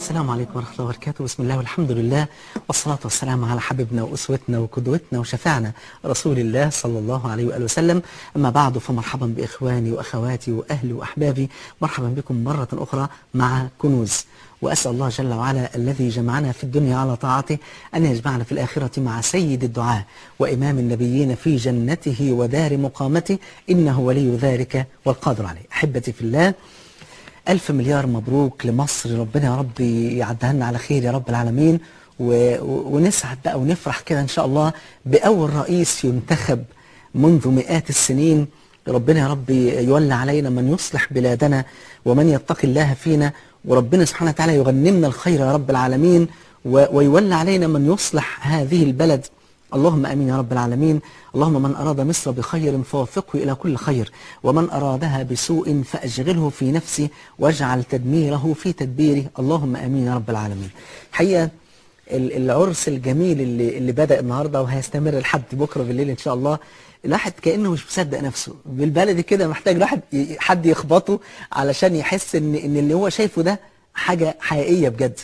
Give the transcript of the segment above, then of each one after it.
السلام عليكم ورحمة الله وبركاته بسم الله والحمد لله والصلاة والسلام على حبيبنا وأسوتنا وقدوتنا وشفاعنا رسول الله صلى الله عليه وآله وسلم أما بعد فمرحبا بإخواني وأخواتي وأهلي وأحبابي مرحبا بكم مرة أخرى مع كنوز وأسأل الله جل وعلا الذي جمعنا في الدنيا على طاعته أن يجمعنا في الآخرة مع سيد الدعاء وإمام النبيين في جنته ودار مقامته إنه ولي ذلك والقادر عليه أحبتي في الله ألف مليار مبروك لمصر ربنا يا رب يعدها لنا على خير يا رب العالمين و... و- ونسعد بقى ونفرح كده إن شاء الله بأول رئيس ينتخب منذ مئات السنين ربنا يا رب يولى علينا من يصلح بلادنا ومن يتقي الله فينا وربنا سبحانه وتعالى يغنمنا الخير يا رب العالمين و... ويولى علينا من يصلح هذه البلد اللهم امين يا رب العالمين اللهم من اراد مصر بخير فوفقه الى كل خير ومن ارادها بسوء فاشغله في نفسه واجعل تدميره في تدبيره اللهم امين يا رب العالمين حقيقه ال- العرس الجميل اللي اللي بدا النهارده وهيستمر لحد بكره بالليل ان شاء الله الواحد كانه مش مصدق نفسه بالبلدي كده محتاج واحد ي- حد يخبطه علشان يحس ان ان اللي هو شايفه ده حاجه حقيقيه بجد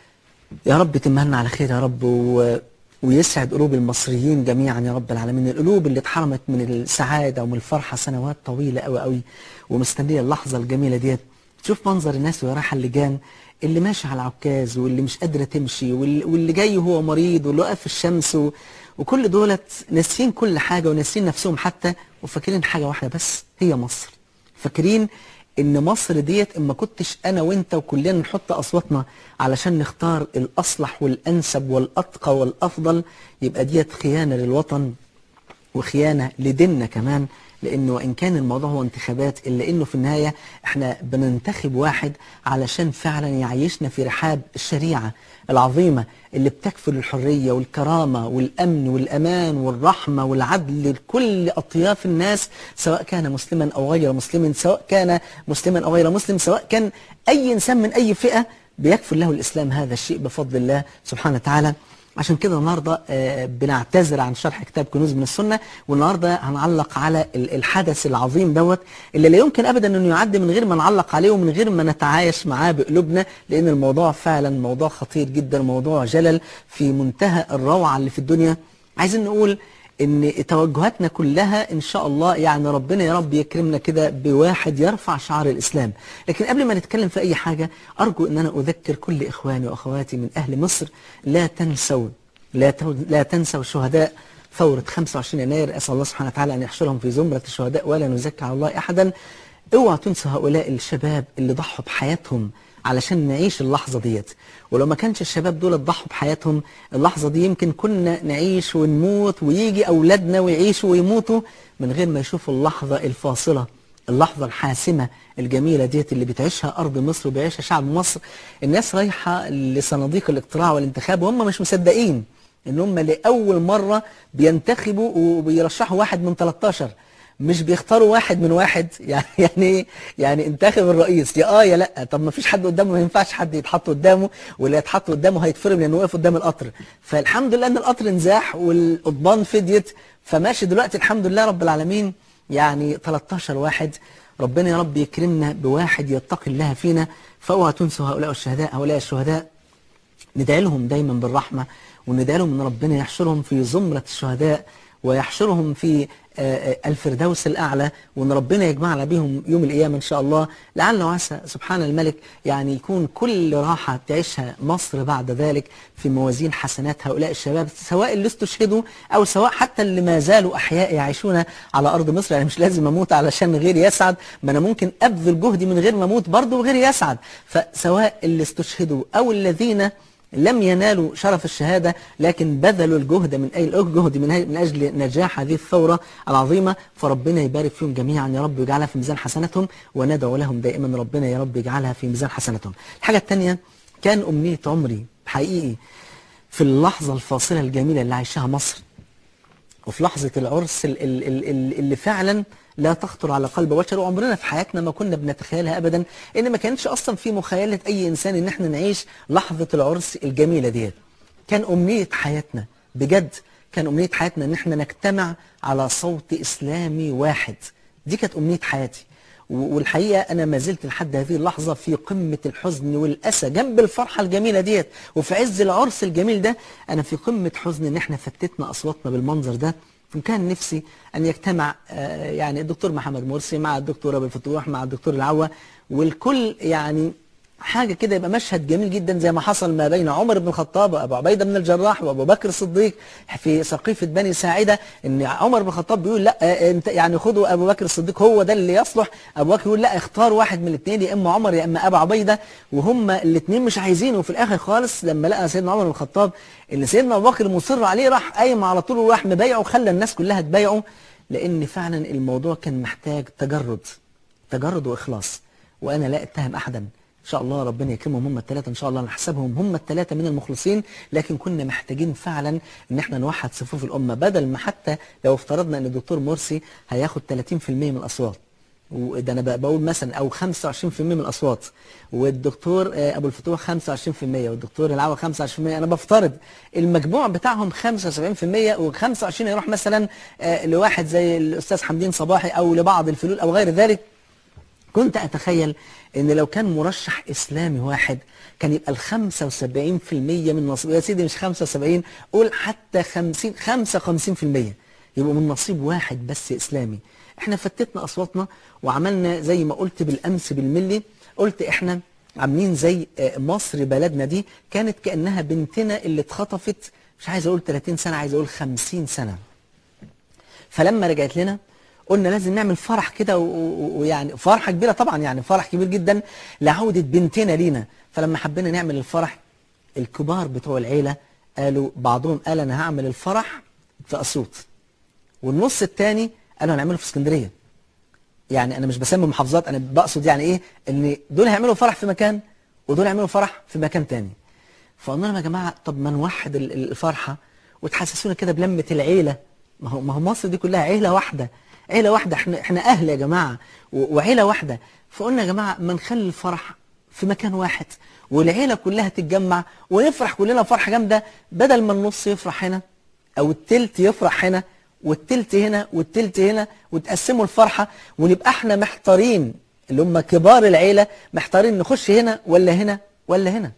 يا رب تمهلنا على خير يا رب و... ويسعد قلوب المصريين جميعا يا رب العالمين القلوب اللي اتحرمت من السعادة ومن الفرحة سنوات طويلة قوي قوي ومستنية اللحظة الجميلة ديت تشوف منظر الناس وهي رايحة اللجان اللي ماشي على عكاز واللي مش قادرة تمشي واللي, واللي جاي وهو مريض واللي واقف في الشمس و... وكل دولت ناسيين كل حاجة وناسيين نفسهم حتى وفاكرين حاجة واحدة بس هي مصر فاكرين ان مصر ديت اما كنتش انا وانت وكلنا نحط اصواتنا علشان نختار الاصلح والانسب والاتقى والافضل يبقى ديت خيانه للوطن وخيانه لديننا كمان لانه وان كان الموضوع هو انتخابات الا انه في النهايه احنا بننتخب واحد علشان فعلا يعيشنا في رحاب الشريعه العظيمه اللي بتكفل الحريه والكرامه والامن والامان والرحمه والعدل لكل اطياف الناس سواء كان مسلما او غير مسلم سواء كان مسلما او غير مسلم سواء كان اي انسان من اي فئه بيكفل له الاسلام هذا الشيء بفضل الله سبحانه وتعالى عشان كده النهارده آه، بنعتذر عن شرح كتاب كنوز من السنه والنهارده هنعلق على ال- الحدث العظيم دوت اللي لا يمكن ابدا انه يعدي من غير ما نعلق عليه ومن غير ما نتعايش معاه بقلوبنا لان الموضوع فعلا موضوع خطير جدا موضوع جلل في منتهى الروعه اللي في الدنيا عايزين نقول ان توجهاتنا كلها ان شاء الله يعني ربنا يا رب يكرمنا كده بواحد يرفع شعار الاسلام لكن قبل ما نتكلم في اي حاجه ارجو ان انا اذكر كل اخواني واخواتي من اهل مصر لا تنسوا لا تو- لا تنسوا شهداء ثورة 25 يناير أسأل الله سبحانه وتعالى أن يحشرهم في زمرة الشهداء ولا نزكي على الله أحدا اوعوا تنسوا هؤلاء الشباب اللي ضحوا بحياتهم علشان نعيش اللحظة ديت ولو ما كانش الشباب دول ضحوا بحياتهم اللحظة دي يمكن كنا نعيش ونموت ويجي أولادنا ويعيشوا ويموتوا من غير ما يشوفوا اللحظة الفاصلة اللحظة الحاسمة الجميلة ديت اللي بتعيشها أرض مصر وبيعيشها شعب مصر الناس رايحة لصناديق الاقتراع والانتخاب وهم مش مصدقين ان هم لأول مرة بينتخبوا وبيرشحوا واحد من 13 مش بيختاروا واحد من واحد يعني يعني ايه؟ يعني انتخب الرئيس يا اه يا لا طب ما فيش حد قدامه ما ينفعش حد يتحط قدامه واللي يتحط قدامه هيتفرم لانه واقف قدام القطر فالحمد لله ان القطر انزاح والقضبان فديت فماشي دلوقتي الحمد لله رب العالمين يعني 13 واحد ربنا يا رب يكرمنا بواحد يتقي الله فينا فاوعى تنسوا هؤلاء الشهداء هؤلاء الشهداء ندعي لهم دايما بالرحمة وندعي لهم ان ربنا يحشرهم في زمرة الشهداء ويحشرهم في آه، آه، الفردوس الأعلى وان ربنا يجمعنا بهم يوم القيامة إن شاء الله لعل وعسى سبحان الملك يعني يكون كل راحة تعيشها مصر بعد ذلك في موازين حسنات هؤلاء الشباب سواء اللي استشهدوا أو سواء حتى اللي ما زالوا أحياء يعيشون على أرض مصر يعني مش لازم أموت علشان غيري يسعد ما أنا ممكن أبذل جهدي من غير ما أموت برضه وغيري يسعد فسواء اللي استشهدوا أو الذين لم ينالوا شرف الشهادة لكن بذلوا الجهد من أي الجهد من, من أجل نجاح هذه الثورة العظيمة فربنا يبارك فيهم جميعا يا رب ويجعلها في ميزان حسناتهم وندعو لهم دائما ربنا يا رب يجعلها في ميزان حسناتهم الحاجة الثانية كان أمنية عمري حقيقي في اللحظة الفاصلة الجميلة اللي عايشها مصر وفي لحظة العرس ال- ال- ال- ال- اللي فعلا لا تخطر على قلب بشر وعمرنا في حياتنا ما كنا بنتخيلها ابدا ان ما كانتش اصلا في مخيلة اي انسان ان احنا نعيش لحظة العرس الجميلة ديت كان امنية حياتنا بجد كان امنية حياتنا ان احنا نجتمع على صوت اسلامي واحد دي كانت امنية حياتي و- والحقيقة أنا ما زلت لحد هذه اللحظة في قمة الحزن والأسى جنب الفرحة الجميلة ديت وفي عز العرس الجميل ده أنا في قمة حزن إن إحنا فتتنا أصواتنا بالمنظر ده وكان نفسي أن يجتمع آه، يعني الدكتور محمد مرسي مع الدكتور أبو الفتوح مع الدكتور العوا والكل يعني حاجة كده يبقى مشهد جميل جدا زي ما حصل ما بين عمر بن الخطاب وأبو عبيدة بن الجراح وأبو بكر الصديق في سقيفة بني ساعدة إن عمر بن الخطاب بيقول لا آه، انت يعني خدوا أبو بكر الصديق هو ده اللي يصلح أبو بكر يقول لا اختار واحد من الاثنين يا إما عمر يا إما أبو عبيدة وهم الاثنين مش عايزينه وفي الآخر خالص لما لقى سيدنا عمر بن الخطاب إن سيدنا أبو بكر مصر عليه راح قايم على طول وراح مبايعه وخلى الناس كلها تبايعه لأن فعلا الموضوع كان محتاج تجرد تجرد وإخلاص وأنا لا أتهم أحدا إن شاء الله ربنا يكرمهم هم الثلاثة إن شاء الله نحسبهم هم الثلاثة من المخلصين لكن كنا محتاجين فعلا إن احنا نوحد صفوف الأمة بدل ما حتى لو افترضنا إن الدكتور مرسي هياخد 30% من الأصوات وده انا بقى بقول مثلا او 25% من الاصوات والدكتور آه، ابو الفتوح 25% والدكتور العوا 25% انا بفترض المجموع بتاعهم 75% و25 يروح مثلا آه، لواحد زي الاستاذ حمدين صباحي او لبعض الفلول او غير ذلك كنت أتخيل أن لو كان مرشح إسلامي واحد كان يبقى ال 75% من نصيب يا سيدي مش 75 قول حتى 50 55% يبقوا من نصيب واحد بس إسلامي احنا فتتنا أصواتنا وعملنا زي ما قلت بالأمس بالملي قلت احنا عاملين زي آه، مصر بلدنا دي كانت كأنها بنتنا اللي اتخطفت مش عايز أقول 30 سنة عايز أقول 50 سنة فلما رجعت لنا قلنا لازم نعمل فرح كده و- و- ويعني فرحة كبيرة طبعا يعني فرح كبير جدا لعودة بنتنا لينا فلما حبينا نعمل الفرح الكبار بتوع العيلة قالوا بعضهم قال أنا هعمل الفرح في أسيوط والنص الثاني قالوا هنعمله في اسكندرية يعني أنا مش بسمي محافظات أنا بقصد يعني إيه إن دول هيعملوا فرح في مكان ودول هيعملوا فرح في مكان تاني فقلنا لهم يا جماعة طب ما نوحد ال- ال- الفرحة وتحسسونا كده بلمة العيلة ما هو ما هو مصر دي كلها عيلة واحدة عيلة واحدة احنا احنا أهل يا جماعة و- وعيلة واحدة فقلنا يا جماعة ما نخلي الفرح في مكان واحد والعيلة كلها تتجمع ونفرح كلنا فرحة جامدة بدل ما النص يفرح هنا أو التلت يفرح هنا والتلت هنا والتلت هنا وتقسموا الفرحة ونبقى احنا محتارين اللي هم كبار العيلة محتارين نخش هنا ولا هنا ولا هنا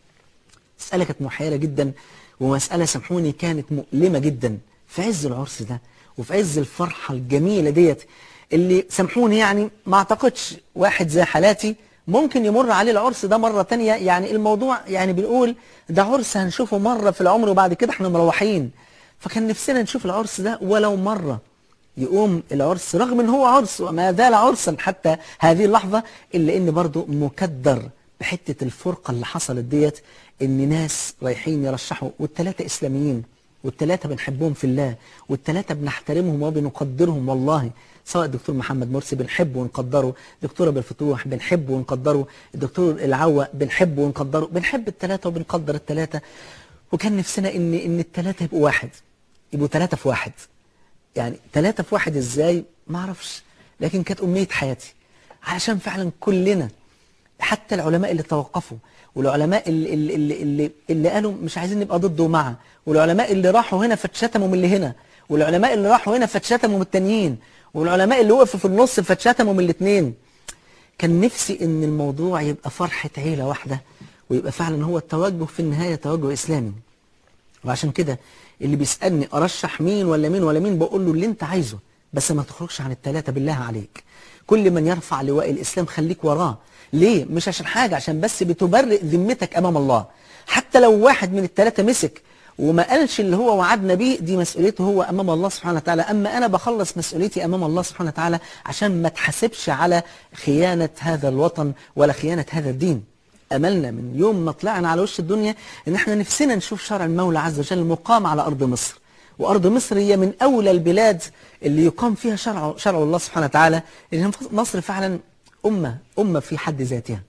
مسألة كانت محيرة جدا ومسألة سامحوني كانت مؤلمة جدا في عز العرس ده وفي عز الفرحة الجميلة ديت اللي سامحوني يعني ما اعتقدش واحد زي حالاتي ممكن يمر عليه العرس ده مرة تانية يعني الموضوع يعني بنقول ده عرس هنشوفه مرة في العمر وبعد كده احنا مروحين فكان نفسنا نشوف العرس ده ولو مرة يقوم العرس رغم ان هو عرس وما زال عرسا حتى هذه اللحظة الا ان برضه مكدر بحتة الفرقة اللي حصلت ديت ان ناس رايحين يرشحوا والتلاتة اسلاميين والتلاتة بنحبهم في الله والتلاتة بنحترمهم وبنقدرهم والله سواء الدكتور محمد مرسي بنحبه ونقدره دكتور ابو الفتوح بنحبه ونقدره الدكتور العوا بنحبه ونقدره بنحب التلاتة وبنقدر التلاتة وكان نفسنا ان ان التلاتة يبقوا واحد يبقوا تلاتة في واحد يعني ثلاثة في واحد ازاي ما اعرفش لكن كانت أمنية حياتي علشان فعلا كلنا حتى العلماء اللي توقفوا والعلماء اللي, اللي, اللي, اللي, اللي قالوا مش عايزين نبقى ضد ومع والعلماء اللي راحوا هنا فاتشتموا من اللي هنا والعلماء اللي راحوا هنا فاتشتموا من التانيين والعلماء اللي وقفوا في النص فاتشتموا من الاثنين كان نفسي ان الموضوع يبقى فرحة عيلة واحدة ويبقى فعلا هو التوجه في النهاية توجه إسلامي وعشان كده اللي بيسألني أرشح مين ولا مين ولا مين بقول له اللي أنت عايزه بس ما تخرجش عن التلاتة بالله عليك كل من يرفع لواء الإسلام خليك وراه ليه؟ مش عشان حاجة عشان بس بتبرئ ذمتك أمام الله حتى لو واحد من التلاتة مسك وما قالش اللي هو وعدنا بيه دي مسؤوليته هو أمام الله سبحانه وتعالى أما أنا بخلص مسؤوليتي أمام الله سبحانه وتعالى عشان ما تحاسبش على خيانة هذا الوطن ولا خيانة هذا الدين أملنا من يوم ما طلعنا على وش الدنيا إن إحنا نفسنا نشوف شرع المولى عز وجل مقام على أرض مصر وأرض مصر هي من أولى البلاد اللي يقام فيها شرع, شرع الله سبحانه وتعالى لأن مصر فعلا أمة أمة في حد ذاتها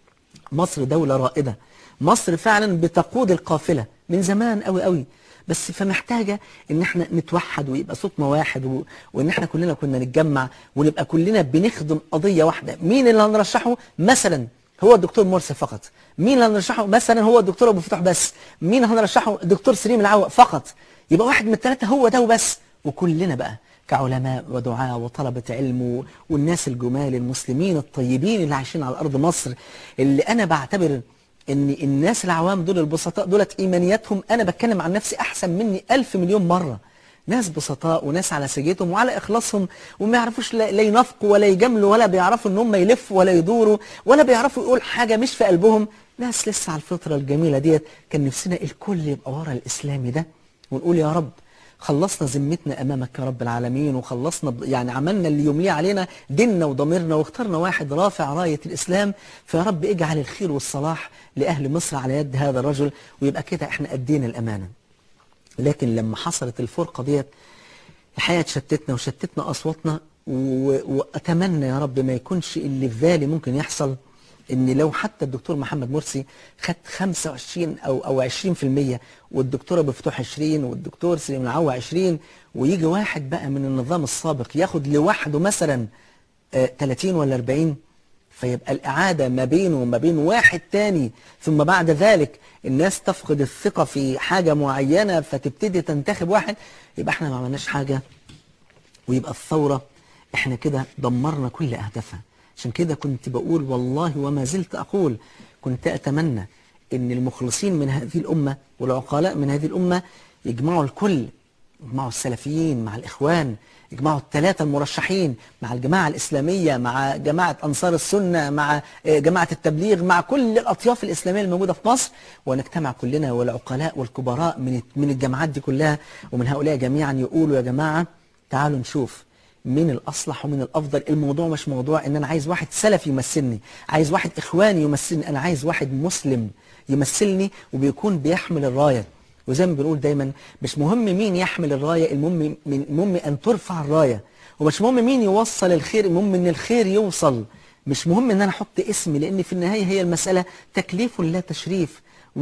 مصر دولة رائدة مصر فعلا بتقود القافلة من زمان قوي قوي بس فمحتاجة ان احنا نتوحد ويبقى صوتنا واحد و... وان احنا كلنا كنا نتجمع ونبقى كلنا بنخدم قضية واحدة مين اللي هنرشحه مثلا هو الدكتور مرسي فقط مين اللي هنرشحه مثلا هو الدكتور ابو فتوح بس مين هنرشحه الدكتور سليم العوق فقط يبقى واحد من الثلاثة هو ده وبس وكلنا بقى كعلماء ودعاء وطلبة علم و- والناس الجمال المسلمين الطيبين اللي عايشين على أرض مصر اللي أنا بعتبر ان الناس العوام دول البسطاء دولت ايمانياتهم انا بتكلم عن نفسي احسن مني الف مليون مرة ناس بسطاء وناس على سجيتهم وعلى اخلاصهم وما يعرفوش لا لا ينافقوا ولا يجاملوا ولا بيعرفوا ان هم يلفوا ولا يدوروا ولا بيعرفوا يقول حاجة مش في قلبهم ناس لسه على الفطرة الجميلة ديت كان نفسنا الكل يبقى ورا الاسلامي ده ونقول يا رب خلصنا ذمتنا امامك يا رب العالمين وخلصنا ب- يعني عملنا اللي يمليه علينا ديننا وضميرنا واخترنا واحد رافع راية الاسلام فيا رب اجعل الخير والصلاح لاهل مصر على يد هذا الرجل ويبقى كده احنا ادينا الامانه لكن لما حصلت الفرقه ديت الحقيقه تشتتنا وشتتنا اصواتنا و- واتمنى يا رب ما يكونش اللي في بالي ممكن يحصل ان لو حتى الدكتور محمد مرسي خد 25 او او 20% والدكتوره بفتوح 20 والدكتور سليم العوا 20 ويجي واحد بقى من النظام السابق ياخد لوحده مثلا آه، 30 ولا 40 فيبقى الإعادة ما بينه وما بين واحد تاني ثم بعد ذلك الناس تفقد الثقة في حاجة معينة فتبتدي تنتخب واحد يبقى احنا ما عملناش حاجة ويبقى الثورة احنا كده دمرنا كل أهدافها عشان كده كنت بقول والله وما زلت أقول كنت أتمنى أن المخلصين من هذه الأمة والعقلاء من هذه الأمة يجمعوا الكل يجمعوا السلفيين مع الإخوان يجمعوا الثلاثة المرشحين مع الجماعة الإسلامية مع جماعة أنصار السنة مع آه، جماعة التبليغ مع كل الأطياف الإسلامية الموجودة في مصر ونجتمع كلنا والعقلاء والكبراء من من الجماعات دي كلها ومن هؤلاء جميعا يقولوا يا جماعة تعالوا نشوف مين الأصلح ومين الأفضل الموضوع مش موضوع إن أنا عايز واحد سلفي يمثلني عايز واحد إخواني يمثلني أنا عايز واحد مسلم يمثلني وبيكون بيحمل الراية وزي ما بنقول دايما مش مهم مين يحمل الراية المهم المهم أن ترفع الراية ومش مهم مين يوصل الخير المهم أن الخير يوصل مش مهم أن أنا أحط اسمي لأن في النهاية هي المسألة تكليف لا تشريف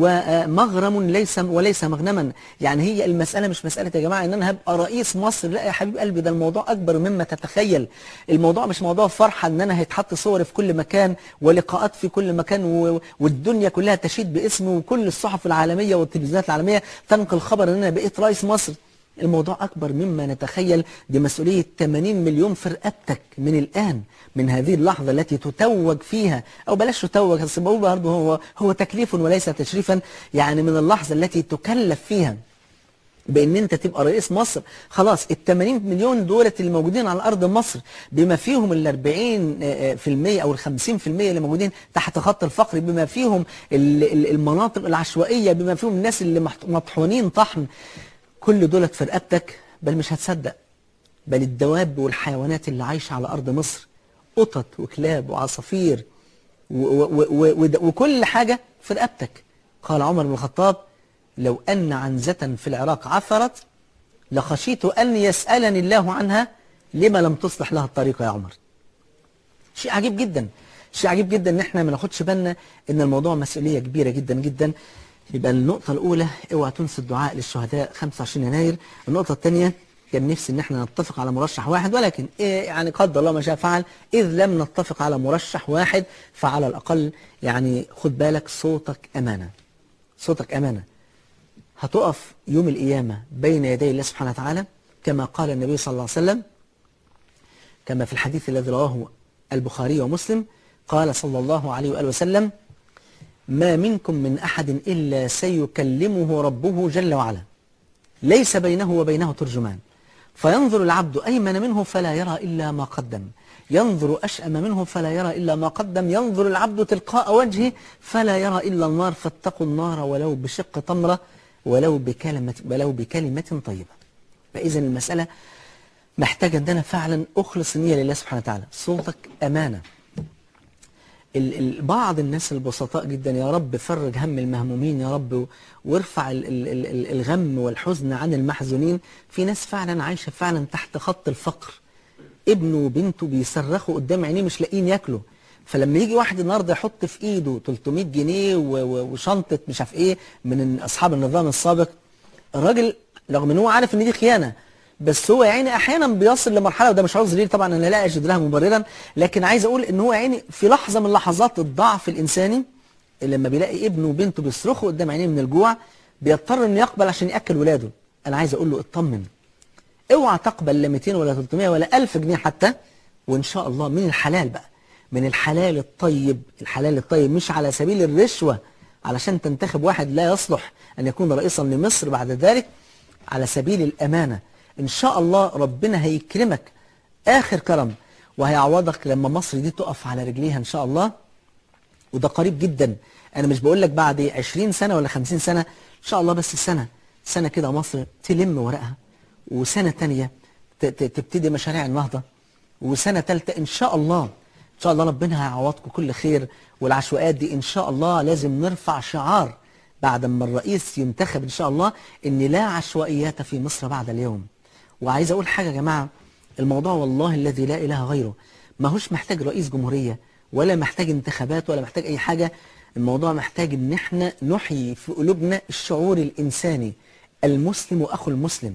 ومغرم ليس وليس مغنما يعني هي المسألة مش مسألة يا جماعة ان انا هبقى رئيس مصر لا يا حبيب قلبي ده الموضوع اكبر مما تتخيل الموضوع مش موضوع فرحة ان انا هيتحط صوري في كل مكان ولقاءات في كل مكان و... والدنيا كلها تشيد باسمي وكل الصحف العالمية والتلفزيونات العالمية تنقل خبر ان انا بقيت رئيس مصر الموضوع أكبر مما نتخيل دي مسؤولية 80 مليون في رقبتك من الآن من هذه اللحظة التي تتوج فيها أو بلاش تتوج بس بقول برضه هو هو تكليف وليس تشريفا يعني من اللحظة التي تكلف فيها بان انت تبقى رئيس مصر خلاص ال 80 مليون دولت اللي موجودين على ارض مصر بما فيهم ال 40 في المية او ال 50 في المية اللي موجودين تحت خط الفقر بما فيهم ال- ال- المناطق العشوائية بما فيهم الناس اللي محت- مطحونين طحن كل دولت في رقبتك بل مش هتصدق بل الدواب والحيوانات اللي عايشة على أرض مصر قطط وكلاب وعصافير و و و و وكل حاجة في رقبتك قال عمر بن الخطاب لو أن عنزة في العراق عثرت لخشيت أن يسألني الله عنها لما لم تصلح لها الطريق يا عمر شيء عجيب جدا شيء عجيب جدا ان احنا ما ناخدش بالنا ان الموضوع مسؤوليه كبيره جدا جدا يبقى النقطه الاولى اوعى تنسى الدعاء للشهداء 25 يناير النقطه الثانيه كان نفسي ان احنا نتفق على مرشح واحد ولكن إيه يعني قدر الله ما شاء فعل اذ لم نتفق على مرشح واحد فعلى الاقل يعني خد بالك صوتك امانه صوتك امانه هتقف يوم القيامه بين يدي الله سبحانه وتعالى كما قال النبي صلى الله عليه وسلم كما في الحديث الذي رواه البخاري ومسلم قال صلى الله عليه وآله وسلم ما منكم من أحد إلا سيكلمه ربه جل وعلا ليس بينه وبينه ترجمان فينظر العبد أيمن منه فلا يرى إلا ما قدم ينظر أشأم منه فلا يرى إلا ما قدم ينظر العبد تلقاء وجهه فلا يرى إلا النار فاتقوا النار ولو بشق تمرة ولو بكلمة, ولو بكلمة طيبة فإذا المسألة محتاج ان انا فعلا اخلص النيه لله سبحانه وتعالى صوتك امانه ال ال بعض الناس البسطاء جدا يا رب فرج هم المهمومين يا رب و- وارفع ال ال ال ال الغم والحزن عن المحزونين في ناس فعلا عايشه فعلا تحت خط الفقر ابنه وبنته بيصرخوا قدام عينيه مش لاقيين ياكلوا فلما يجي واحد النهارده يحط في ايده 300 جنيه و- و- وشنطه مش عارف ايه من اصحاب النظام السابق الراجل رغم ان هو عارف ان دي خيانه بس هو يا عيني احيانا بيصل لمرحله وده مش عذر ليه طبعا انا لا اجد لها مبررا لكن عايز اقول ان هو يا عيني في لحظه من لحظات الضعف الانساني لما بيلاقي ابنه وبنته بيصرخوا قدام عينيه من الجوع بيضطر انه يقبل عشان ياكل ولاده انا عايز اقول له اطمن اوعى تقبل لا 200 ولا 300 ولا 1000 جنيه حتى وان شاء الله من الحلال بقى من الحلال الطيب الحلال الطيب مش على سبيل الرشوة علشان تنتخب واحد لا يصلح أن يكون رئيسا لمصر بعد ذلك على سبيل الأمانة إن شاء الله ربنا هيكرمك آخر كرم وهيعوضك لما مصر دي تقف على رجليها إن شاء الله وده قريب جدا أنا مش بقول لك بعد 20 سنة ولا 50 سنة إن شاء الله بس سنة سنة كده مصر تلم ورقها وسنة تانية ت- ت- تبتدي مشاريع النهضة وسنة تالتة إن شاء الله إن شاء الله ربنا هيعوضكم كل خير والعشوائيات دي إن شاء الله لازم نرفع شعار بعد ما الرئيس ينتخب إن شاء الله إن لا عشوائيات في مصر بعد اليوم وعايز أقول حاجة يا جماعة الموضوع والله الذي لا إله غيره ما هوش محتاج رئيس جمهورية ولا محتاج انتخابات ولا محتاج أي حاجة الموضوع محتاج إن احنا نحيي في قلوبنا الشعور الإنساني المسلم أخو المسلم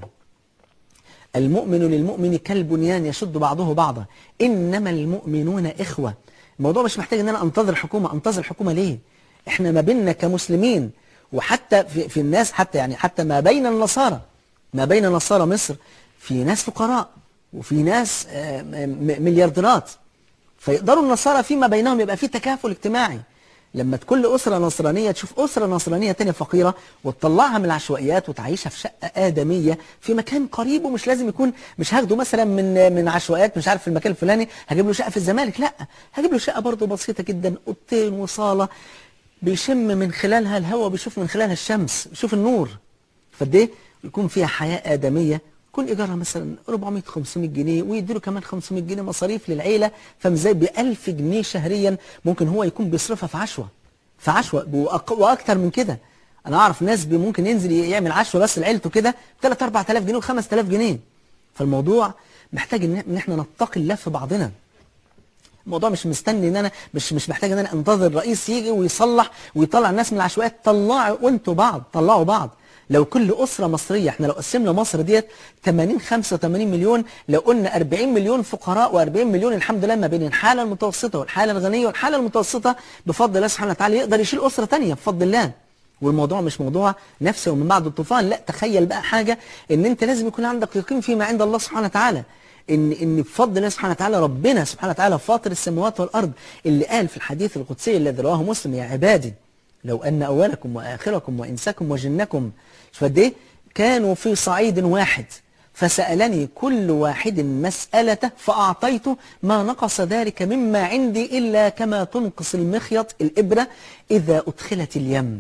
المؤمن للمؤمن كالبنيان يشد بعضه بعضا إنما المؤمنون إخوة الموضوع مش محتاج إن أنا أنتظر حكومة أنتظر حكومة ليه إحنا ما بيننا كمسلمين وحتى في, في الناس حتى يعني حتى ما بين النصارى ما بين نصارى مصر في ناس فقراء وفي ناس آه، م- م- مليارديرات فيقدروا النصارى فيما بينهم يبقى في تكافل اجتماعي لما كل أسرة نصرانية تشوف أسرة نصرانية تانية فقيرة وتطلعها من العشوائيات وتعيشها في شقة آدمية في مكان قريب ومش لازم يكون مش هاخده مثلا من من عشوائيات مش عارف في المكان الفلاني هجيب له شقة في الزمالك لا هجيب له شقة برضه بسيطة جدا أوضتين وصالة بيشم من خلالها الهواء بيشوف من خلالها الشمس بيشوف النور فقد ايه يكون فيها حياة آدمية كل إيجارها مثلا 400 500 جنيه ويديله كمان 500 جنيه مصاريف للعيلة فمزاي ب 1000 جنيه شهريا ممكن هو يكون بيصرفها في عشوة في عشوة وأق- وأكتر من كده أنا أعرف ناس بي- ممكن ينزل يعمل عشوة بس لعيلته كده 3 4000 جنيه و 5000 جنيه فالموضوع محتاج إن إن إحنا نتقي الله في بعضنا الموضوع مش مستني ان انا مش مش محتاج ان انا انتظر رئيس يجي ويصلح ويطلع الناس من العشوائيات طلعوا وانتوا بعض طلعوا بعض لو كل اسره مصريه احنا لو قسمنا مصر ديت 80 85 مليون لو قلنا 40 مليون فقراء و40 مليون الحمد لله ما بين الحاله المتوسطه والحاله الغنيه والحاله المتوسطه بفضل الله سبحانه وتعالى يقدر يشيل اسره ثانيه بفضل الله والموضوع مش موضوع نفسي ومن بعد الطوفان لا تخيل بقى حاجه ان انت لازم يكون عندك يقين فيما عند الله سبحانه وتعالى ان ان بفضل الله سبحانه وتعالى ربنا سبحانه وتعالى فاطر السماوات والارض اللي قال في الحديث القدسي الذي رواه مسلم يا عبادي لو ان اولكم واخركم وانسكم وجنكم شوف قد ايه كانوا في صعيد واحد فسالني كل واحد مسالته فاعطيته ما نقص ذلك مما عندي الا كما تنقص المخيط الابره اذا ادخلت اليم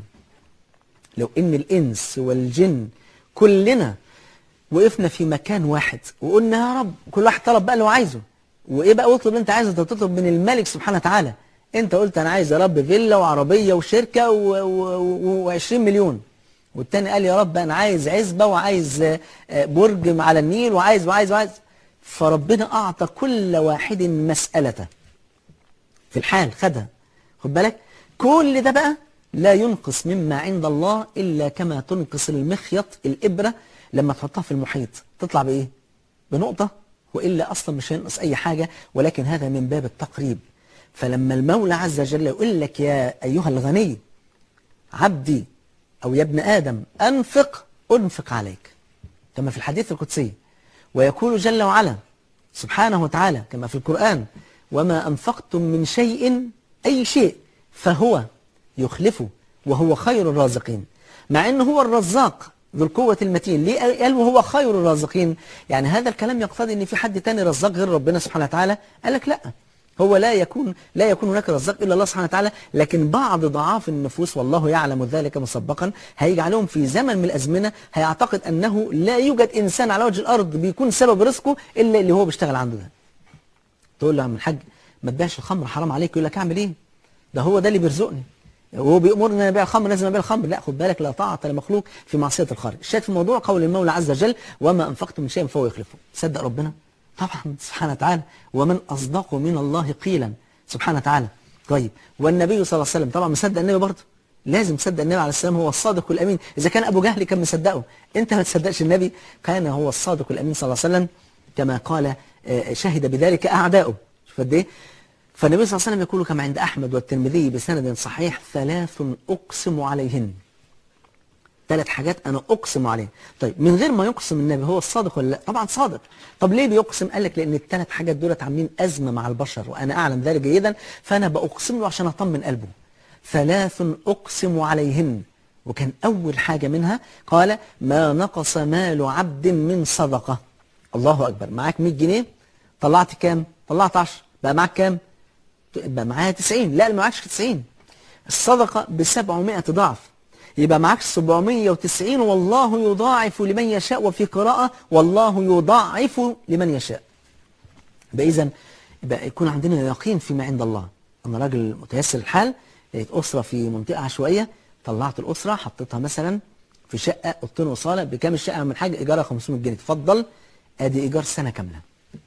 لو ان الانس والجن كلنا وقفنا في مكان واحد وقلنا يا رب كل واحد طلب بقى اللي هو عايزه وايه بقى اطلب اللي انت عايزه انت تطلب من الملك سبحانه وتعالى انت قلت انا عايز يا رب فيلا وعربيه وشركه و20 مليون والتاني قال يا رب انا عايز عزبه وعايز آه، آه، برج على النيل وعايز وعايز وعايز فربنا اعطى كل واحد مسالته في الحال خدها خد بالك كل ده بقى لا ينقص مما عند الله إلا كما تنقص المخيط الإبرة لما تحطها في المحيط تطلع بإيه؟ بنقطة وإلا أصلا مش هينقص أي حاجة ولكن هذا من باب التقريب فلما المولى عز وجل يقول لك يا أيها الغني عبدي أو يا ابن آدم أنفق أنفق عليك كما في الحديث القدسي ويقول جل وعلا سبحانه وتعالى كما في القرآن وما أنفقتم من شيء أي شيء فهو يخلفه وهو خير الرازقين مع أنه هو الرزاق ذو القوة المتين ليه قال وهو خير الرازقين يعني هذا الكلام يقتضي أن في حد تاني رزاق غير ربنا سبحانه وتعالى قال لك لا هو لا يكون لا يكون هناك رزاق الا الله سبحانه وتعالى لكن بعض ضعاف النفوس والله يعلم ذلك مسبقا هيجي عليهم في زمن من الازمنه هيعتقد انه لا يوجد انسان على وجه الارض بيكون سبب رزقه الا اللي هو بيشتغل عنده ده تقول له يا عم الحاج ما تبيعش الخمر حرام عليك يقول لك اعمل ايه ده هو ده اللي بيرزقني وهو بيأمرني ان انا ابيع الخمر لازم ابيع الخمر لا خد بالك لا طاعه لمخلوق في معصيه الخالق الشاهد في الموضوع قول المولى عز وجل وما انفقتم من شيء فهو يخلفه تصدق ربنا طبعا سبحانه وتعالى ومن اصدق من الله قيلا سبحانه وتعالى طيب والنبي صلى الله عليه وسلم طبعا مصدق النبي برضه لازم تصدق النبي عليه السلام هو الصادق الامين اذا كان ابو جهل كان مصدقه انت ما تصدقش النبي كان هو الصادق الامين صلى الله عليه وسلم كما قال آه، شهد بذلك اعداؤه شوف قد ايه فالنبي صلى الله عليه وسلم يقول كما عند احمد والترمذي بسند صحيح ثلاث اقسم عليهن ثلاث حاجات انا اقسم عليه طيب من غير ما يقسم النبي هو الصادق ولا لا طبعا صادق طب ليه بيقسم قال لك لان الثلاث حاجات دولت عاملين ازمه مع البشر وانا اعلم ذلك جيدا فانا باقسم له عشان اطمن قلبه ثلاث اقسم عليهن وكان اول حاجه منها قال ما نقص مال عبد من صدقه الله اكبر معاك 100 جنيه طلعت كام طلعت 10 بقى معاك كام يبقى معايا 90 لا ما معكش 90 الصدقة ب 700 ضعف يبقى معاك 790 والله يضاعف لمن يشاء وفي قراءة والله يضاعف لمن يشاء يبقى إذا يبقى يكون عندنا يقين فيما عند الله أنا راجل متيسر الحال لقيت أسرة في منطقة عشوائية طلعت الأسرة حطيتها مثلا في شقة أوضتين وصالة بكام الشقة من حاجة إيجارها 500 جنيه اتفضل أدي إيجار سنة كاملة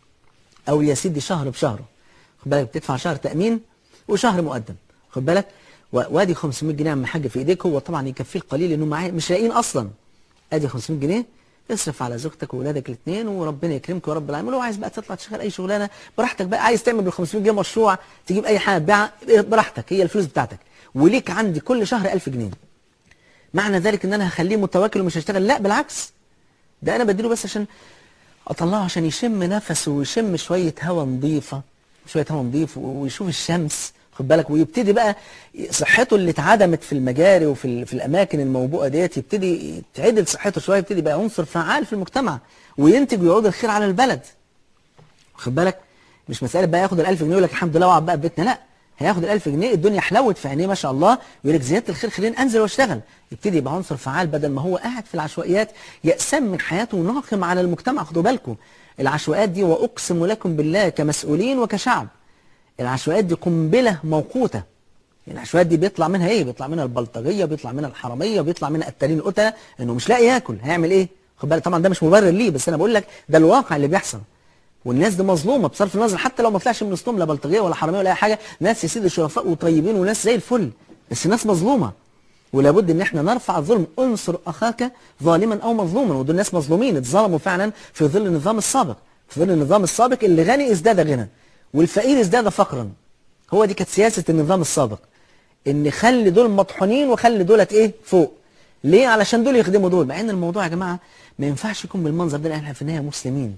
أو يا سيدي شهر بشهره خد بالك بتدفع شهر تأمين وشهر مقدم خد بالك و- وادي 500 جنيه عم حاجه في ايديك هو طبعا يكفيه القليل لانه معاه مش لاقيين اصلا ادي 500 جنيه اصرف على زوجتك واولادك الاثنين ولربنا يكرمك يا رب العالمين ولو عايز بقى تطلع تشتغل اي شغلانه براحتك بقى عايز تعمل بال 500 جنيه مشروع تجيب اي حاجه تبيعها براحتك هي الفلوس بتاعتك وليك عندي كل شهر 1000 جنيه معنى ذلك ان انا هخليه متواكل ومش هيشتغل لا بالعكس ده انا بديله بس عشان اطلعه عشان يشم نفسه ويشم شويه هواء نظيفه شويه هواء نظيف ويشوف الشمس خد بالك ويبتدي بقى صحته اللي اتعدمت في المجاري وفي ال- في الاماكن الموبوءه ديت يبتدي تعدل صحته شويه يبتدي يبقى عنصر فعال في المجتمع وينتج ويعود الخير على البلد خد بالك مش مساله بقى ياخد ال 1000 جنيه يقول لك الحمد لله واقعد بقى في بيتنا لا هياخد ال 1000 جنيه الدنيا حلوت في عينيه ما شاء الله يقول لك زياده الخير خليني انزل واشتغل يبتدي يبقى عنصر فعال بدل ما هو قاعد في العشوائيات يأسم من حياته وناقم على المجتمع خدوا بالكم العشوائيات دي واقسم لكم بالله كمسؤولين وكشعب العشوائيات دي قنبله موقوته العشوائيات دي بيطلع منها ايه بيطلع منها البلطجيه بيطلع منها الحراميه بيطلع منها قتالين القتله انه مش لاقي ياكل هيعمل ايه خد بالك طبعا ده مش مبرر ليه بس انا بقول لك ده الواقع اللي بيحصل والناس دي مظلومه بصرف النظر حتى لو ما طلعش من وسطهم لا بلطجيه ولا حراميه ولا اي حاجه ناس يا سيدي شرفاء وطيبين وناس زي الفل بس ناس مظلومه ولابد ان احنا نرفع الظلم انصر اخاك ظالما او مظلوما ودول ناس مظلومين اتظلموا فعلا في ظل النظام السابق في ظل النظام السابق اللي غني ازداد غنى والفقير ازداد فقرا هو دي كانت سياسه النظام السابق ان خلي دول مطحونين وخلي دولت ايه فوق ليه علشان دول يخدموا دول مع ان الموضوع يا جماعه ما ينفعش يكون بالمنظر ده لان احنا في النهايه مسلمين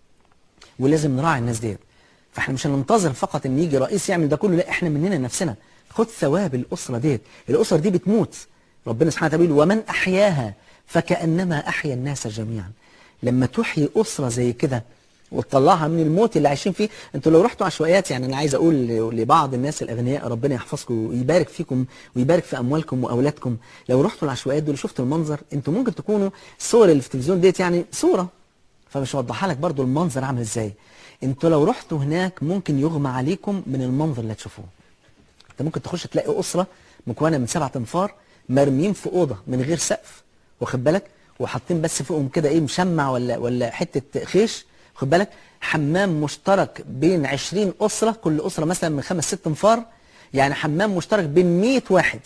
ولازم نراعي الناس ديت فاحنا مش هننتظر فقط ان يجي رئيس يعمل ده كله لا احنا مننا نفسنا خد ثواب الاسره ديت الاسر دي بتموت ربنا سبحانه وتعالى بيقول ومن احياها فكانما احيا الناس جميعا لما تحيي اسره زي كده وتطلعها من الموت اللي عايشين فيه انتوا لو رحتوا عشوائيات يعني انا عايز اقول ل- لبعض الناس الاغنياء ربنا يحفظكم ويبارك فيكم ويبارك في اموالكم واولادكم لو رحتوا العشوائيات دول شفتوا المنظر انتوا ممكن تكونوا الصور اللي في التلفزيون ديت يعني صوره فمش هوضحها لك برضو المنظر عامل ازاي انتوا لو رحتوا هناك ممكن يغمى عليكم من المنظر اللي هتشوفوه انت ممكن تخش تلاقي اسره مكونه من سبعة انفار مرميين في اوضه من غير سقف واخد بالك وحاطين بس فوقهم كده ايه مشمع ولا ولا حته خيش واخد بالك حمام مشترك بين 20 اسره كل اسره مثلا من خمس ست انفار يعني حمام مشترك بين 100 واحد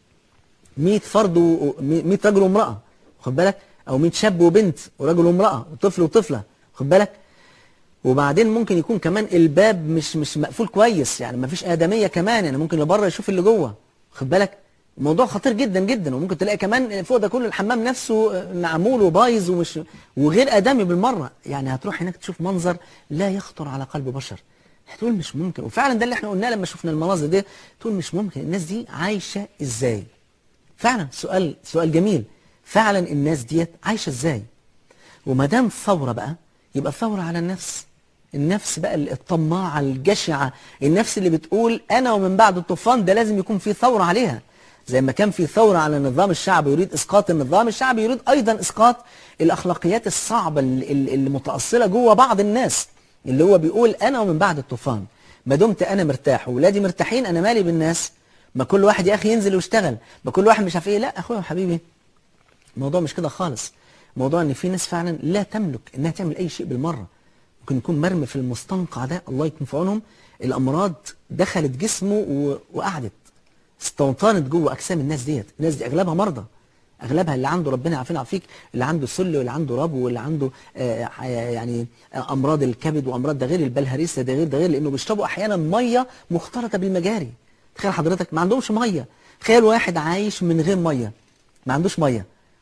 100 فرد و 100 رجل وامراه واخد بالك او 100 شاب وبنت ورجل وامراه وطفل وطفله واخد بالك وبعدين ممكن يكون كمان الباب مش مش مقفول كويس يعني ما فيش ادميه كمان يعني ممكن اللي بره يشوف اللي جوه واخد بالك الموضوع خطير جدا جدا وممكن تلاقي كمان فوق ده كله الحمام نفسه معمول وبايظ ومش وغير ادمي بالمره يعني هتروح هناك تشوف منظر لا يخطر على قلب بشر هتقول مش ممكن وفعلا ده اللي احنا قلناه لما شفنا المناظر دي تقول مش ممكن الناس دي عايشه ازاي فعلا سؤال سؤال جميل فعلا الناس ديت عايشه ازاي وما دام ثوره بقى يبقى ثوره على النفس النفس بقى الطماعه الجشعه النفس اللي بتقول انا ومن بعد الطوفان ده لازم يكون في ثوره عليها زي ما كان في ثوره على النظام الشعبي يريد اسقاط النظام الشعبي يريد ايضا اسقاط الاخلاقيات الصعبه اللي, اللي متاصله جوه بعض الناس اللي هو بيقول انا ومن بعد الطوفان ما دمت انا مرتاح واولادي مرتاحين انا مالي بالناس ما كل واحد يا اخي ينزل ويشتغل ما كل واحد مش عارف ايه لا اخويا وحبيبي الموضوع مش كده خالص موضوع ان في ناس فعلا لا تملك انها تعمل اي شيء بالمره ممكن يكون مرمي في المستنقع ده الله يكون في عونهم الامراض دخلت جسمه و... وقعدت استوطنت جوه اجسام الناس ديت الناس دي اغلبها مرضى اغلبها اللي عنده ربنا يعافينا ويعافيك اللي عنده سل واللي عنده ربو واللي عنده آه يعني آه امراض الكبد وامراض ده غير البلهارسيا ده غير ده غير لانه بيشربوا احيانا ميه مختلطه بالمجاري تخيل حضرتك ما عندهمش ميه تخيل واحد عايش من غير ميه ما عندوش ميه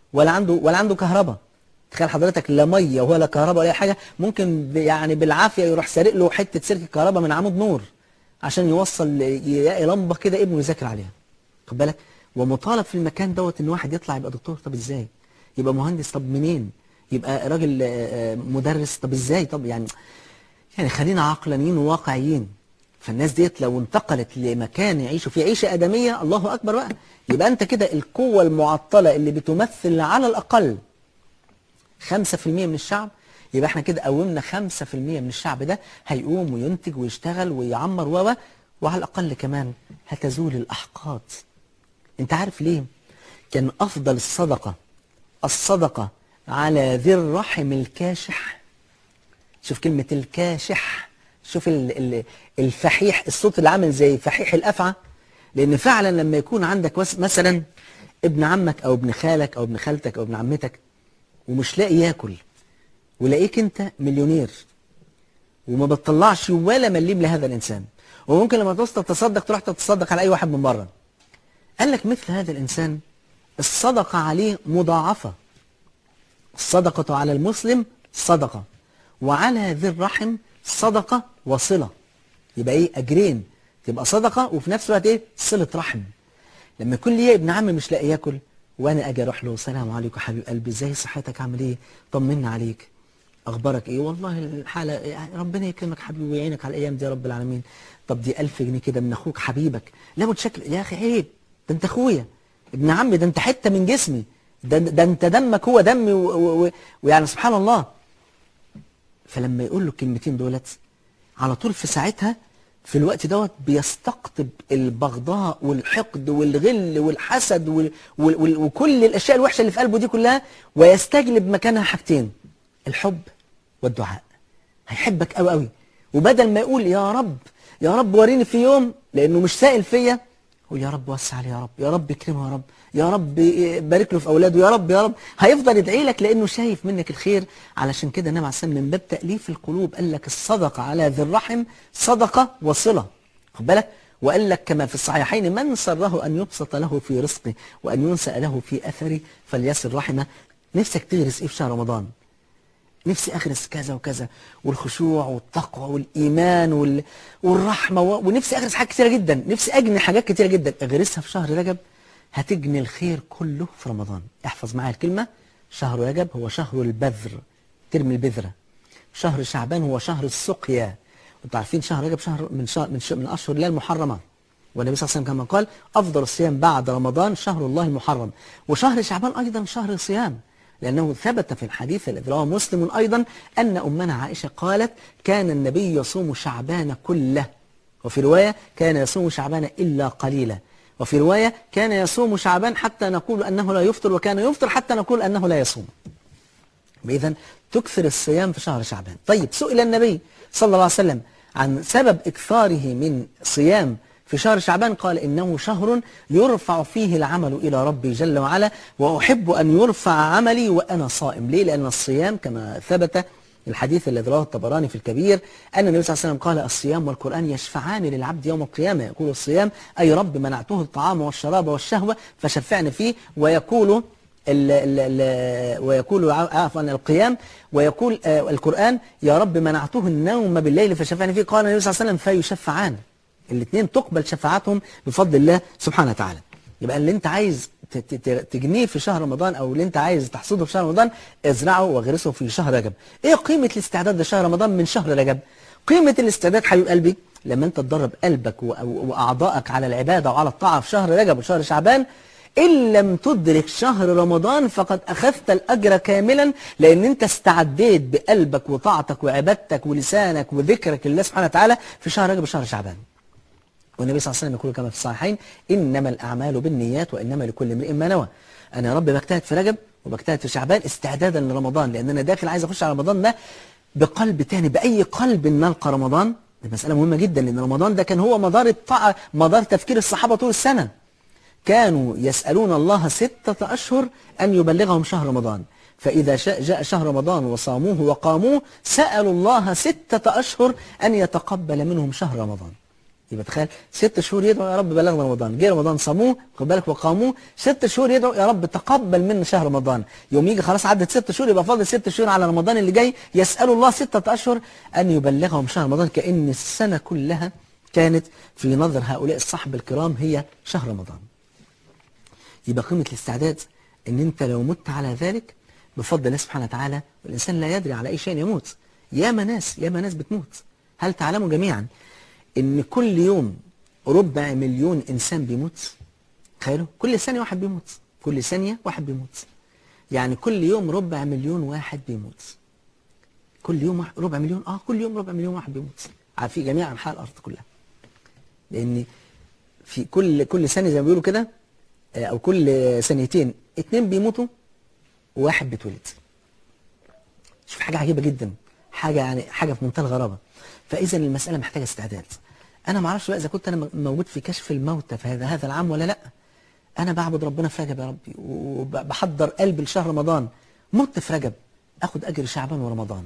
ولا عنده ولا عنده كهرباء تخيل حضرتك لا ميه ولا كهرباء ولا أي حاجه ممكن ب- يعني بالعافيه يروح سارق له حته سلك كهرباء من عمود نور عشان يوصل يلاقي لمبه كده ابنه يذاكر عليها خد بالك ومطالب في المكان دوت ان واحد يطلع يبقى دكتور طب ازاي يبقى مهندس طب منين يبقى راجل آه، آه، مدرس طب ازاي طب يعني يعني خلينا عقلانيين وواقعيين فالناس ديت لو انتقلت لمكان يعيشوا فيه عيشة آدمية الله أكبر بقى يبقى أنت كده القوة المعطلة اللي بتمثل على الأقل 5% من الشعب يبقى احنا كده قومنا 5% من الشعب ده هيقوم وينتج ويشتغل ويعمر و و- وعلى الأقل كمان هتزول الأحقاد انت عارف ليه كان أفضل الصدقة الصدقة على ذي الرحم الكاشح شوف كلمة الكاشح شوف ال ال الفحيح الصوت اللي عامل زي فحيح الأفعى لأن فعلا لما يكون عندك وس- مثلا ابن عمك أو ابن خالك أو ابن خالتك أو ابن عمتك ومش لاقي ياكل ولاقيك أنت مليونير وما بتطلعش ولا مليم لهذا الإنسان وممكن لما تصدق تصدق تروح تتصدق على أي واحد من بره قال لك مثل هذا الإنسان الصدقة عليه مضاعفة الصدقة على المسلم صدقة وعلى ذي الرحم صدقة وصلة يبقى ايه اجرين تبقى صدقة وفي نفس الوقت ايه صلة رحم لما يكون لي ابن عمي مش لاقي ياكل وانا اجي اروح له سلام عليكم حبيب قلبي ازاي صحتك عامل ايه طمنا عليك اخبارك ايه والله الحاله يعني ربنا يكرمك حبيبي ويعينك على الايام دي يا رب العالمين طب دي 1000 جنيه كده من اخوك حبيبك لابد شكل يا اخي عيب ده انت اخويا ابن عمي ده انت حته من جسمي ده, ده انت دمك هو دمي و- و- و- ويعني سبحان الله فلما يقول له الكلمتين دولت على طول في ساعتها في الوقت دوت بيستقطب البغضاء والحقد والغل والحسد وال وال وال وكل الاشياء الوحشه اللي في قلبه دي كلها ويستجلب مكانها حاجتين الحب والدعاء هيحبك قوي قوي وبدل ما يقول يا رب يا رب وريني في يوم لانه مش سائل فيا يقول يا رب وسع عليه يا رب يا رب اكرمه يا رب يا رب بارك له في اولاده يا رب يا رب هيفضل يدعي لك لانه شايف منك الخير علشان كده النبي عليه الصلاه والسلام من باب تاليف القلوب قال لك الصدقه على ذي الرحم صدقه وصله خد بالك وقال لك كما في الصحيحين من سره ان يبسط له في رزقه وان ينسأ له في اثره فليصل رحمه نفسك تغرس ايه في شهر رمضان نفسي اغرس كذا وكذا والخشوع والتقوى والايمان وال... والرحمه و... ونفسي اغرس حاجات كتيره جدا نفسي اجني حاجات كتيره جدا اغرسها في شهر رجب هتجني الخير كله في رمضان احفظ معايا الكلمه شهر رجب هو شهر البذر ترمي البذره شهر شعبان هو شهر السقيا انتوا عارفين شهر رجب شهر من شهر من, شهر من اشهر الله المحرمه والنبي صلى الله عليه وسلم كما قال افضل الصيام بعد رمضان شهر الله المحرم وشهر شعبان ايضا شهر صيام لأنه ثبت في الحديث الذي رواه مسلم أيضا أن أمنا عائشة قالت كان النبي يصوم شعبان كله وفي رواية كان يصوم شعبان إلا قليلا وفي رواية كان يصوم شعبان حتى نقول أنه لا يفطر وكان يفطر حتى نقول أنه لا يصوم إذا تكثر الصيام في شهر شعبان طيب سئل النبي صلى الله عليه وسلم عن سبب إكثاره من صيام في شهر شعبان قال إنه شهر يرفع فيه العمل إلى ربي جل وعلا وأحب أن يرفع عملي وأنا صائم ليه؟ لأن الصيام كما ثبت الحديث الذي رواه الطبراني في الكبير أن النبي صلى الله عليه وسلم قال الصيام والقرآن يشفعان للعبد يوم القيامة يقول الصيام أي رب منعته الطعام والشراب والشهوة فشفعني فيه ويقول ال ال ال ويقول عفوا القيام ويقول آه القرآن يا رب منعته النوم بالليل فشفعني فيه قال النبي صلى الله عليه وسلم فيشفعان الاثنين تقبل شفاعتهم بفضل الله سبحانه وتعالى يبقى اللي انت عايز ت- ت- تجنيه في شهر رمضان او اللي انت عايز تحصده في شهر رمضان ازرعه واغرسه في شهر رجب ايه قيمة الاستعداد لشهر رمضان من شهر رجب قيمة الاستعداد حبيب قلبي لما انت تدرب قلبك و- و- واعضائك على العبادة وعلى الطاعة في شهر رجب وشهر شعبان إن لم تدرك شهر رمضان فقد أخذت الأجر كاملا لأن أنت استعديت بقلبك وطاعتك وعبادتك ولسانك وذكرك لله سبحانه وتعالى في شهر رجب وشهر شعبان والنبي صلى الله عليه وسلم يقول كما في الصحيحين إنما الأعمال بالنيات وإنما لكل امرئ ما نوى أنا يا رب بجتهد في رجب وبجتهد في شعبان استعدادا لرمضان لأن أنا داخل عايز أخش على رمضان ده بقلب تاني بأي قلب نلقى رمضان دي مسألة مهمة جدا لأن رمضان ده كان هو مدار الطاعة مدار تفكير الصحابة طول السنة كانوا يسألون الله ستة أشهر أن يبلغهم شهر رمضان فإذا شاء جاء شهر رمضان وصاموه وقاموه سألوا الله ستة أشهر أن يتقبل منهم شهر رمضان يبقى تخيل ست شهور يدعو يا رب بلغنا رمضان جه رمضان صاموه خد بالك وقاموه ست شهور يدعو يا رب تقبل منا شهر رمضان يوم يجي خلاص عدت ست شهور يبقى فاضل ست شهور على رمضان اللي جاي يسأل الله ستة أشهر أن يبلغهم شهر رمضان كأن السنة كلها كانت في نظر هؤلاء الصحب الكرام هي شهر رمضان يبقى قيمة الاستعداد ان انت لو مت على ذلك بفضل الله سبحانه وتعالى والإنسان لا يدري على أي شيء يموت ياما ناس ياما ناس بتموت هل تعلموا جميعا ان كل يوم ربع مليون إنسان بيموت تخيلوا كل ثانية واحد بيموت كل ثانية واحد بيموت يعني كل يوم ربع مليون واحد بيموت كل يوم واحد ربع مليون اه كل يوم ربع مليون واحد بيموت في جميع انحاء الارض كلها لان في كل كل ثانيه زي ما بيقولوا كده آه، او كل ثانيتين اتنين بيموتوا وواحد بيتولد شوف حاجه عجيبه جدا حاجه يعني حاجه في منتهى الغرابه فاذا المساله محتاجه استعداد انا ما اعرفش بقى اذا كنت انا موجود في كشف الموتى في هذا هذا العام ولا لا انا بعبد ربنا في رجب يا ربي وبحضر قلبي لشهر رمضان مت في رجب اخد اجر شعبان ورمضان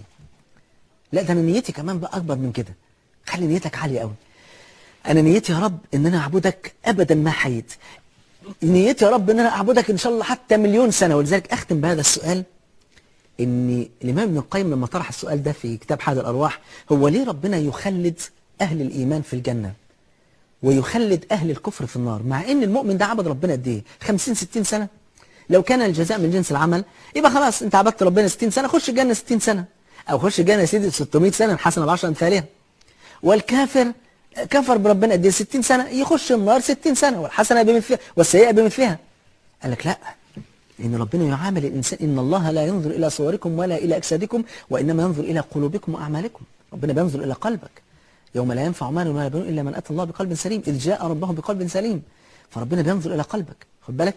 لا ده انا نيتي كمان بقى اكبر من كده خلي نيتك عاليه قوي انا نيتي يا رب ان انا اعبدك ابدا ما حييت نيتي يا رب ان انا اعبدك ان شاء الله حتى مليون سنه ولذلك اختم بهذا السؤال ان الامام ابن القيم لما طرح السؤال ده في كتاب حاد الارواح هو ليه ربنا يخلد اهل الايمان في الجنه ويخلد اهل الكفر في النار مع ان المؤمن ده عبد ربنا قد ايه 50 60 سنه لو كان الجزاء من جنس العمل يبقى خلاص انت عبدت ربنا 60 سنه خش الجنه 60 سنه او خش الجنه يا سيدي 600 سنه الحسنه ب 10 امثالها والكافر كفر بربنا قد ايه 60 سنه يخش النار 60 سنه والحسنه بمثلها والسيئه بمثلها قال لك لا لأن ربنا يعامل الإنسان إن الله لا ينظر إلى صوركم ولا إلى أجسادكم وإنما ينظر إلى قلوبكم وأعمالكم ربنا بينظر إلى قلبك يوم لا ينفع مال ولا بنون إلا من أتى الله بقلب سليم إذ جاء ربه بقلب سليم فربنا بينظر إلى قلبك خد بالك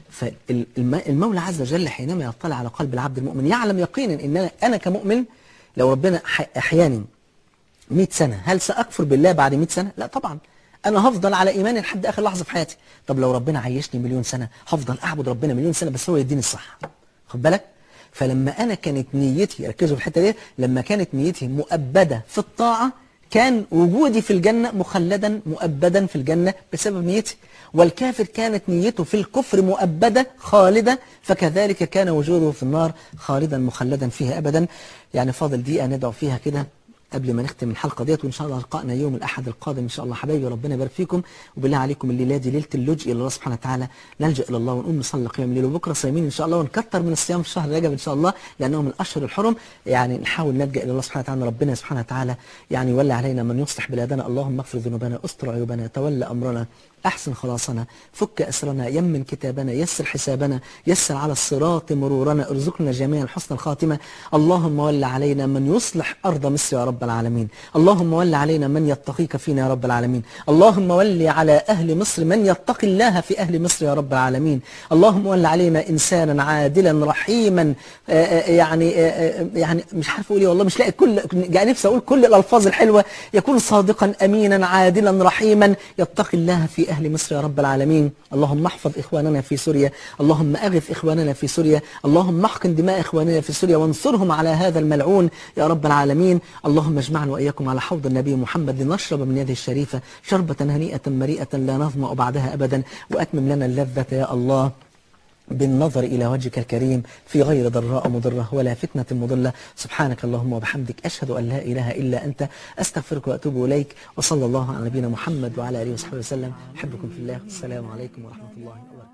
فالمولى عز وجل حينما يطلع على قلب العبد المؤمن يعلم يقينا إن أنا, أنا كمؤمن لو ربنا أحياني 100 سنة هل سأكفر بالله بعد 100 سنة؟ لا طبعا أنا هفضل على إيماني لحد آخر لحظة في حياتي طب لو ربنا عيشني مليون سنة هفضل أعبد ربنا مليون سنة بس هو يديني الصح خد بالك فلما أنا كانت نيتي ركزوا في الحتة دي لما كانت نيتي مؤبدة في الطاعة كان وجودي في الجنة مخلدا مؤبدا في الجنة بسبب نيتي والكافر كانت نيته في الكفر مؤبدة خالدة فكذلك كان وجوده في النار خالدا مخلدا فيها أبدا يعني فاضل دقيقة ندعو فيها كده قبل ما نختم الحلقة ديت وإن شاء الله لقائنا يوم الأحد القادم إن شاء الله حبايبي ربنا يبارك فيكم وبالله عليكم الليلة دي ليلة اللجء إلى الله سبحانه وتعالى نلجأ إلى الله ونقوم نصلي قيام الليل وبكرة صايمين إن شاء الله ونكتر من الصيام في شهر رجب إن شاء الله لأنه من أشهر الحرم يعني نحاول نلجأ إلى الله سبحانه وتعالى ربنا سبحانه وتعالى يعني يولي علينا من يصلح بلادنا اللهم اغفر ذنوبنا استر عيوبنا تولى أمرنا أحسن خلاصنا فك أسرنا يمن كتابنا يسر حسابنا يسر على الصراط مرورنا ارزقنا جميعا حسن الخاتمة اللهم ول علينا من يصلح أرض مصر يا رب العالمين اللهم ول علينا من يتقيك فينا يا رب العالمين اللهم ول على أهل مصر من يتقي الله في أهل مصر يا رب العالمين اللهم ول علينا إنسانا عادلا رحيما آآ آآ يعني آآ يعني مش عارف أقول إيه والله مش لاقي كل يعني نفسي أقول كل الألفاظ الحلوة يكون صادقا أمينا عادلا رحيما يتقي الله في أهل مصر يا رب العالمين اللهم احفظ إخواننا في سوريا اللهم أغث إخواننا في سوريا اللهم احقن دماء إخواننا في سوريا وانصرهم على هذا الملعون يا رب العالمين اللهم اجمعنا وإياكم على حوض النبي محمد لنشرب من يده الشريفة شربة هنيئة مريئة لا نظمأ بعدها أبدا وأتمم لنا اللذة يا الله بالنظر إلى وجهك الكريم في غير ضراء مضرة ولا فتنة مضلة سبحانك اللهم وبحمدك أشهد أن لا إله إلا أنت أستغفرك وأتوب إليك وصلى الله على نبينا محمد وعلى آله وصحبه وسلم أحبكم في الله السلام عليكم ورحمة الله وبركاته